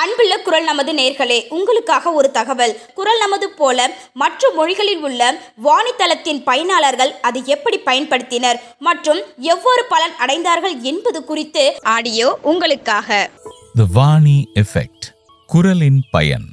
அன்புள்ள குரல் நமது நேர்களே உங்களுக்காக ஒரு தகவல் குரல் நமது போல மற்ற மொழிகளில் உள்ள வாணித்தளத்தின் பயனாளர்கள் அதை எப்படி பயன்படுத்தினர் மற்றும் எவ்வாறு பலன் அடைந்தார்கள் என்பது குறித்து ஆடியோ உங்களுக்காக த வாணி எஃபெக்ட் குரலின் பயன்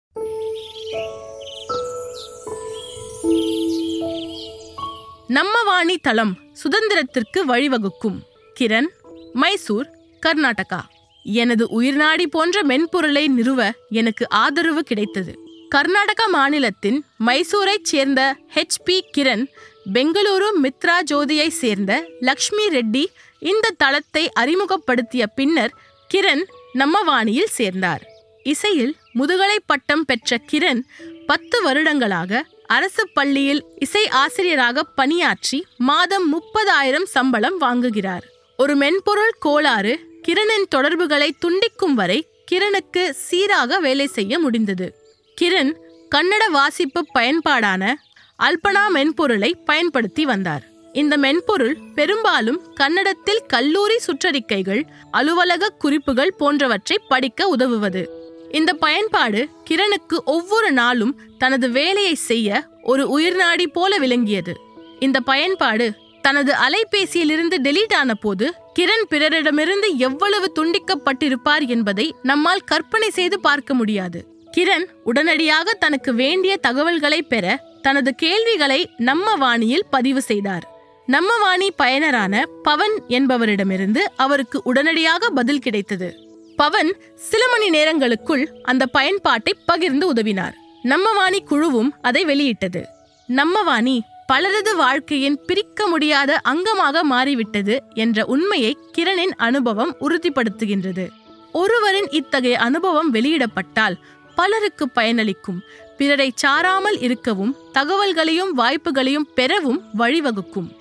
நம்ம வாணி தளம் சுதந்திரத்திற்கு வழிவகுக்கும் கிரண் மைசூர் கர்நாடகா எனது உயிர்நாடி போன்ற மென்பொருளை நிறுவ எனக்கு ஆதரவு கிடைத்தது கர்நாடகா மாநிலத்தின் மைசூரைச் சேர்ந்த ஹெச்பி கிரண் பெங்களூரு மித்ரா ஜோதியை சேர்ந்த லக்ஷ்மி ரெட்டி இந்த தளத்தை அறிமுகப்படுத்திய பின்னர் கிரண் நம்ம வாணியில் சேர்ந்தார் இசையில் முதுகலை பட்டம் பெற்ற கிரண் பத்து வருடங்களாக அரசு பள்ளியில் இசை ஆசிரியராக பணியாற்றி மாதம் முப்பதாயிரம் சம்பளம் வாங்குகிறார் ஒரு மென்பொருள் கோளாறு கிரணின் தொடர்புகளை துண்டிக்கும் வரை கிரணுக்கு சீராக வேலை செய்ய முடிந்தது கிரண் கன்னட வாசிப்பு பயன்பாடான அல்பனா மென்பொருளை பயன்படுத்தி வந்தார் இந்த மென்பொருள் பெரும்பாலும் கன்னடத்தில் கல்லூரி சுற்றறிக்கைகள் அலுவலக குறிப்புகள் போன்றவற்றை படிக்க உதவுவது இந்த பயன்பாடு கிரணுக்கு ஒவ்வொரு நாளும் தனது வேலையை செய்ய ஒரு உயிர்நாடி போல விளங்கியது இந்த பயன்பாடு தனது அலைபேசியிலிருந்து டெலீட் ஆன போது கிரண் பிறரிடமிருந்து எவ்வளவு துண்டிக்கப்பட்டிருப்பார் என்பதை நம்மால் கற்பனை செய்து பார்க்க முடியாது கிரண் உடனடியாக தனக்கு வேண்டிய தகவல்களை பெற தனது கேள்விகளை நம்ம வாணியில் பதிவு செய்தார் நம்ம வாணி பயனரான பவன் என்பவரிடமிருந்து அவருக்கு உடனடியாக பதில் கிடைத்தது பவன் சில மணி நேரங்களுக்குள் அந்த பயன்பாட்டை பகிர்ந்து உதவினார் நம்மவாணி குழுவும் அதை வெளியிட்டது நம்மவாணி பலரது வாழ்க்கையின் பிரிக்க முடியாத அங்கமாக மாறிவிட்டது என்ற உண்மையை கிரணின் அனுபவம் உறுதிப்படுத்துகின்றது ஒருவரின் இத்தகைய அனுபவம் வெளியிடப்பட்டால் பலருக்கு பயனளிக்கும் பிறரை சாராமல் இருக்கவும் தகவல்களையும் வாய்ப்புகளையும் பெறவும் வழிவகுக்கும்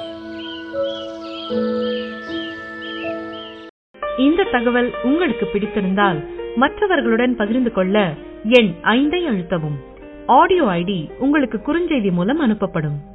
இந்த தகவல் உங்களுக்கு பிடித்திருந்தால் மற்றவர்களுடன் பகிர்ந்து கொள்ள எண் ஐந்தை அழுத்தவும் ஆடியோ ஐடி உங்களுக்கு குறுஞ்செய்தி மூலம் அனுப்பப்படும்